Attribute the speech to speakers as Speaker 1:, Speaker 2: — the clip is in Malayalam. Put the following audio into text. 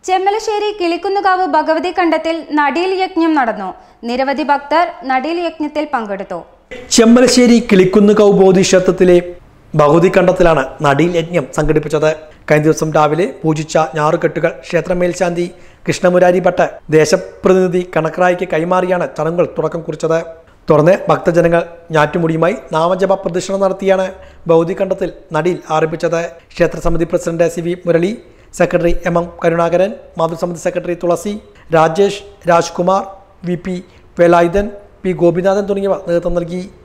Speaker 1: ചെമ്മലശ്ശേരി കിളിക്കുന്നുകാവ് ഭഗവതി കണ്ടത്തിൽ നടീൽ യജ്ഞം നടന്നു നിരവധി ഭക്തർ നടീൽ യജ്ഞത്തിൽ പങ്കെടുത്തു
Speaker 2: ചെമ്മലശ്ശേരി കിളിക്കുന്ന് കൗബോധി ക്ഷേത്രത്തിലെ ഭഗവതി കണ്ടത്തിലാണ് നടീൽ യജ്ഞം സംഘടിപ്പിച്ചത് കഴിഞ്ഞ ദിവസം രാവിലെ പൂജിച്ച ഞാറുകെട്ടുകൾ ക്ഷേത്ര മേൽശാന്തി കൃഷ്ണമുരാരി ഭട്ട് ദേശപ്രതിനിധി കണക്കറായിക്ക് കൈമാറിയാണ് ചടങ്ങുകൾ തുടക്കം കുറിച്ചത് തുടർന്ന് ഭക്തജനങ്ങൾ ഞാറ്റുമുടിയുമായി നാമജപ പ്രദക്ഷിണം നടത്തിയാണ് ഭൗതി കണ്ടത്തിൽ നടീൽ ആരംഭിച്ചത് ക്ഷേത്രസമിതി president C V Murali secretary M M Karunakaran മാതൃസമിതി secretary Thulasi Rajesh Rajkumar V P Velayudhan P Gopinathan തുടങ്ങിയവർ നേതൃത്വം നൽകി